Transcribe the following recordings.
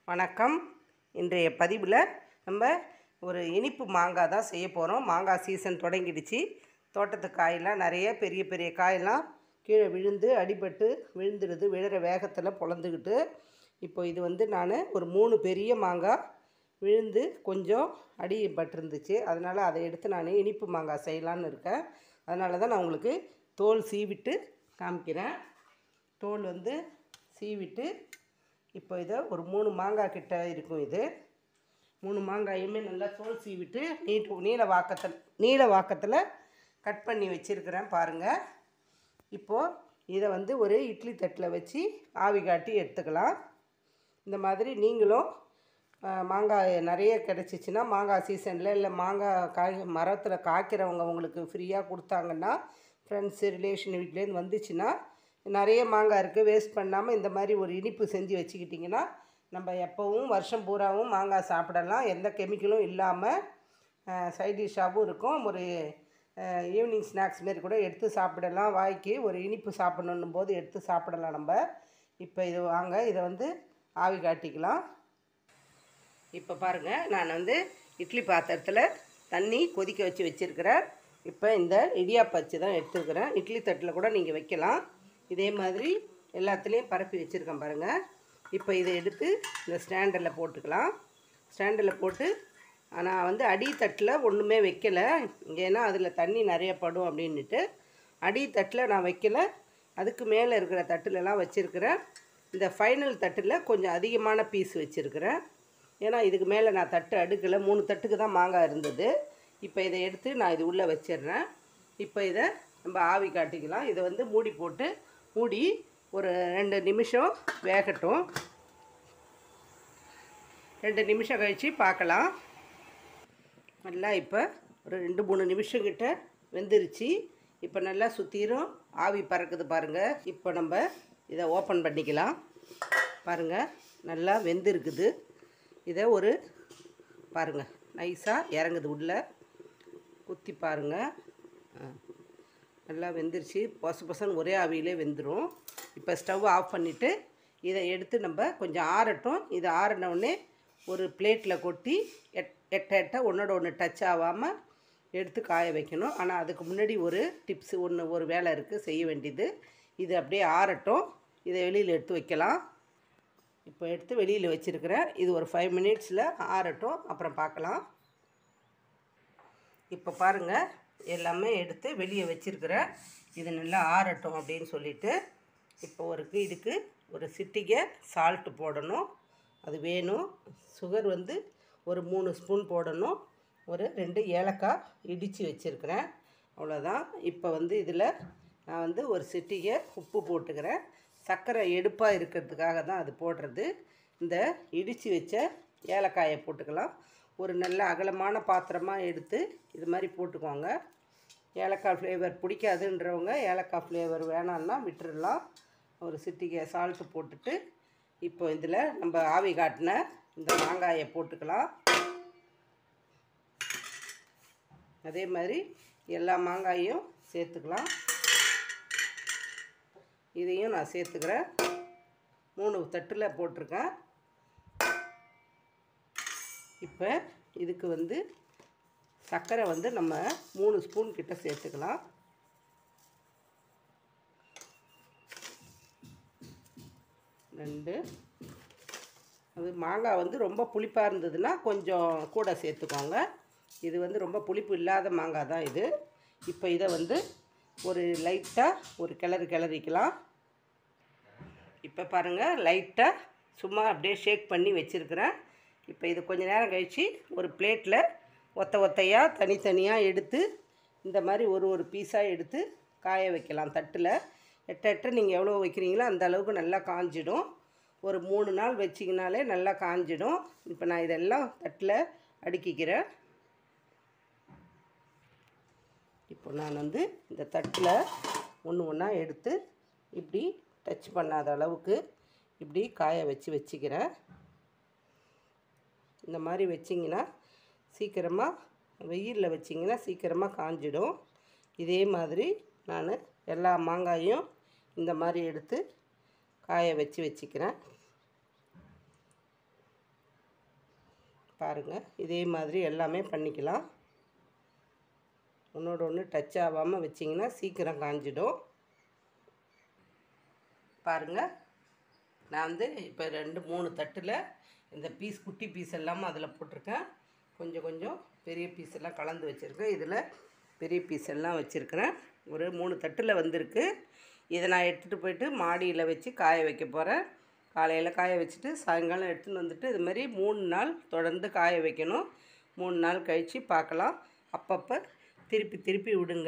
வணக்கம் இன்றைய பதிவில் நம்ம ஒரு இனிப்பு மாங்காய் தான் செய்ய போகிறோம் மாங்காய் சீசன் தொடங்கிடுச்சு தோட்டத்து காயெல்லாம் நிறைய பெரிய பெரிய காயெல்லாம் கீழே விழுந்து அடிபட்டு விழுந்துடுது விழுற வேகத்தில் பொழந்துக்கிட்டு இப்போ இது வந்து நான் ஒரு மூணு பெரிய மாங்காய் விழுந்து கொஞ்சம் அடிபட்டிருந்துச்சு அதனால் அதை எடுத்து நான் இனிப்பு மாங்காய் செய்யலான்னு இருக்கேன் அதனால தான் நான் உங்களுக்கு தோல் சீவிட்டு காமிக்கிறேன் தோல் வந்து சீவிட்டு இப்போ இதை ஒரு மூணு மாங்காய் கிட்ட இருக்கும் இது மூணு மாங்காயுமே நல்லா தோல் சீவிட்டு நீட்டு நீல வாக்கத்தில் நீல வாக்கத்தில் கட் பண்ணி வச்சுருக்கிறேன் பாருங்கள் இப்போது இதை வந்து ஒரு இட்லி தட்டில் வச்சு ஆவி காட்டி எடுத்துக்கலாம் இந்த மாதிரி நீங்களும் அஹ், மாங்காய் நிறைய கிடச்சிச்சின்னா மாங்காய் சீசனில் இல்லை மாங்காய் காய் மரத்தில் காய்க்கிறவங்க உங்களுக்கு ஃப்ரீயாக கொடுத்தாங்கன்னா ஃப்ரெண்ட்ஸு ரிலேஷன் வீட்லேருந்து வந்துச்சுன்னா நிறைய மாங்காய் இருக்குது வேஸ்ட் பண்ணாமல் இந்த மாதிரி ஒரு இனிப்பு செஞ்சு வச்சுக்கிட்டிங்கன்னா நம்ம எப்போவும் வருஷம் பூராவும் மாங்காய் சாப்பிடலாம் எந்த கெமிக்கலும் இல்லாமல் சைட் டிஷ்ஷாகவும் இருக்கும் ஒரு ஈவினிங் ஸ்நாக்ஸ் மாரி கூட எடுத்து சாப்பிடலாம் வாய்க்கு ஒரு இனிப்பு சாப்பிடணும் போது எடுத்து சாப்பிடலாம் நம்ம இப்போ இது வாங்க இதை வந்து ஆவி காட்டிக்கலாம் இப்போ பாருங்கள் நான் வந்து இட்லி பாத்திரத்தில் தண்ணி கொதிக்க வச்சு வச்சுருக்கிறேன் இப்போ இந்த இடியாப்ப அச்சு தான் எடுத்துருக்கிறேன் இட்லி தட்டில் கூட நீங்கள் வைக்கலாம் இதே மாதிரி எல்லாத்துலேயும் பரப்பி வச்சுருக்கேன் பாருங்கள் இப்போ இதை எடுத்து இந்த ஸ்டாண்டரில் போட்டுக்கலாம் ஸ்டாண்டரில் போட்டு நான் வந்து அடி தட்டில் ஒன்றுமே வைக்கலை ஏன்னா அதில் தண்ணி நிறைய படும் அப்படின்ட்டு அடி தட்டில் நான் வைக்கல அதுக்கு மேலே இருக்கிற தட்டுலலாம் வச்சுருக்கிறேன் இந்த ஃபைனல் தட்டில் கொஞ்சம் அதிகமான பீஸ் வச்சுருக்கிறேன் ஏன்னா இதுக்கு மேலே நான் தட்டு அடுக்கலை மூணு தட்டுக்கு தான் மாங்காய் இருந்தது இப்போ இதை எடுத்து நான் இது உள்ளே வச்சிடுறேன் இப்போ இதை நம்ம ஆவி காட்டிக்கலாம் இதை வந்து மூடி போட்டு மூடி ஒரு ரெண்டு நிமிஷம் வேகட்டும் ரெண்டு நிமிஷம் கழித்து பார்க்கலாம் நல்லா இப்போ ஒரு ரெண்டு மூணு நிமிஷம் கிட்ட வெந்துருச்சு இப்போ நல்லா சுற்றிரும் ஆவி பறக்குது பாருங்கள் இப்போ நம்ம இதை ஓப்பன் பண்ணிக்கலாம் பாருங்கள் நல்லா வெந்திருக்குது இதை ஒரு பாருங்கள் நைஸாக இறங்குது உள்ளே குத்தி பாருங்கள் ஆ. நல்லா வெந்துருச்சு பொச பொசன்னு ஒரே ஆவியிலே வெந்துடும் இப்போ ஸ்டவ் ஆஃப் பண்ணிவிட்டு இதை எடுத்து நம்ம கொஞ்சம் ஆறட்டும் இது ஆறின உடனே ஒரு பிளேட்டில் கொட்டி எட் எட்ட எட்ட ஒன்றோட ஒன்று டச் ஆகாமல் எடுத்து காய வைக்கணும் ஆனால் அதுக்கு முன்னாடி ஒரு டிப்ஸு ஒன்று ஒரு வேலை இருக்குது செய்ய வேண்டியது இது அப்படியே ஆறட்டும் இதை வெளியில் எடுத்து வைக்கலாம் இப்போ எடுத்து வெளியில் வச்சுருக்கிறேன் இது ஒரு ஃபைவ் மினிட்ஸில் ஆறட்டும் அப்புறம் பார்க்கலாம் இப்போ பாருங்கள் எல்லாமே எடுத்து வெளியே வச்சுருக்கிறேன் இது நல்லா ஆறட்டும் அப்படின்னு சொல்லிட்டு இப்போ ஒரு இதுக்கு ஒரு சிட்டிகை சால்ட்டு போடணும் அது வேணும் சுகர் வந்து ஒரு மூணு ஸ்பூன் போடணும் ஒரு ரெண்டு ஏலக்காய் இடித்து வச்சுருக்கிறேன் அவ்வளோதான் இப்போ வந்து இதில் நான் வந்து ஒரு சிட்டிகை உப்பு போட்டுக்கிறேன் சர்க்கரை எடுப்பாக இருக்கிறதுக்காக தான் அது போடுறது இந்த இடித்து வச்ச ஏலக்காயை போட்டுக்கலாம் ஒரு நல்ல அகலமான பாத்திரமாக எடுத்து இது மாதிரி போட்டுக்கோங்க ஏலக்காய் ஃப்ளேவர் பிடிக்காதுன்றவங்க ஏலக்காய் ஃப்ளேவர் வேணான்னா விட்டுறலாம் ஒரு சிட்டிகை சால்ட்டு போட்டுட்டு இப்போ இதில் நம்ம ஆவி காட்டின இந்த மாங்காயை போட்டுக்கலாம் அதே மாதிரி எல்லா மாங்காயும் சேர்த்துக்கலாம் இதையும் நான் சேர்த்துக்கிறேன் மூணு தட்டில் போட்டிருக்கேன் இப்போ இதுக்கு வந்து சர்க்கரை வந்து நம்ம மூணு ஸ்பூன் கிட்ட சேர்த்துக்கலாம் ரெண்டு அது மாங்காய் வந்து ரொம்ப புளிப்பாக இருந்ததுன்னா கொஞ்சம் கூட சேர்த்துக்கோங்க இது வந்து ரொம்ப புளிப்பு இல்லாத மாங்காய் தான் இது இப்போ இதை வந்து ஒரு லைட்டாக ஒரு கிளறு கிளறிக்கலாம் இப்போ பாருங்கள் லைட்டாக சும்மா அப்படியே ஷேக் பண்ணி வச்சுருக்கிறேன் இப்போ இது கொஞ்ச நேரம் கழித்து ஒரு பிளேட்டில் ஒத்த ஒத்தையாக தனித்தனியாக எடுத்து இந்த மாதிரி ஒரு ஒரு பீஸாக எடுத்து காய வைக்கலாம் தட்டில் எட்ட எட்ட நீங்கள் எவ்வளோ வைக்கிறீங்களோ அந்த அளவுக்கு நல்லா காஞ்சிடும் ஒரு மூணு நாள் வச்சிங்கனாலே நல்லா காஞ்சிடும் இப்போ நான் இதெல்லாம் தட்டில் அடுக்கிக்கிறேன் இப்போ நான் வந்து இந்த தட்டில் ஒன்று ஒன்றா எடுத்து இப்படி டச் பண்ணாத அளவுக்கு இப்படி காய வச்சு வச்சுக்கிறேன் இந்த மாதிரி வச்சிங்கன்னா சீக்கிரமாக வெயிலில் வச்சிங்கன்னா சீக்கிரமாக காஞ்சிடும் இதே மாதிரி நான் எல்லா மாங்காயும் இந்த மாதிரி எடுத்து காய வச்சு வச்சுக்கிறேன் பாருங்கள் இதே மாதிரி எல்லாமே பண்ணிக்கலாம் ஒன்றோட ஒன்று டச் ஆகாமல் வச்சிங்கன்னா சீக்கிரம் காஞ்சிடும் பாருங்கள் நான் வந்து இப்போ ரெண்டு மூணு தட்டில் இந்த பீஸ் குட்டி பீஸ் எல்லாமே அதில் போட்டிருக்கேன் கொஞ்சம் கொஞ்சம் பெரிய பீஸ் எல்லாம் கலந்து வச்சுருக்கேன் இதில் பெரிய பீஸ் எல்லாம் வச்சுருக்கிறேன் ஒரு மூணு தட்டில் வந்திருக்கு இதை நான் எடுத்துகிட்டு போயிட்டு மாடியில் வச்சு காய வைக்க போகிறேன் காலையில் காய வச்சுட்டு சாயங்காலம் எடுத்துன்னு வந்துட்டு இது மாதிரி மூணு நாள் தொடர்ந்து காய வைக்கணும் மூணு நாள் கழித்து பார்க்கலாம் அப்பப்போ திருப்பி திருப்பி விடுங்க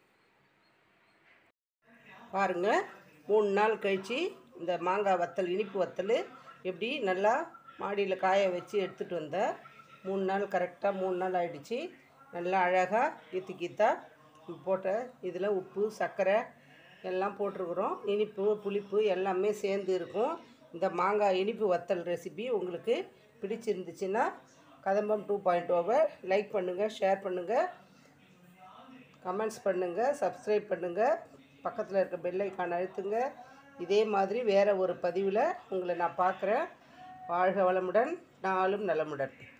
பாருங்கள் மூணு நாள் கழித்து இந்த மாங்காய் வத்தல் இனிப்பு வத்தல் எப்படி நல்லா மாடியில் காய வச்சு எடுத்துகிட்டு வந்தேன் மூணு நாள் கரெக்டாக மூணு நாள் ஆயிடுச்சு நல்லா அழகாக கீத்து கீத்தா போட்ட இதில் உப்பு சர்க்கரை எல்லாம் போட்டிருக்குறோம் இனிப்பு புளிப்பு எல்லாமே சேர்ந்து இருக்கும் இந்த மாங்காய் இனிப்பு வத்தல் ரெசிபி உங்களுக்கு பிடிச்சிருந்துச்சுன்னா கதம்பம் டூ பாயிண்ட் ஓவர் லைக் பண்ணுங்கள் ஷேர் பண்ணுங்கள் கமெண்ட்ஸ் பண்ணுங்கள் சப்ஸ்கிரைப் பண்ணுங்கள் பக்கத்தில் இருக்க பெல் ஐக்கான் அழுத்துங்க இதே மாதிரி வேறு ஒரு பதிவில் உங்களை நான் பார்க்குறேன் வாழ்க வளமுடன் நாளும் நலமுடன்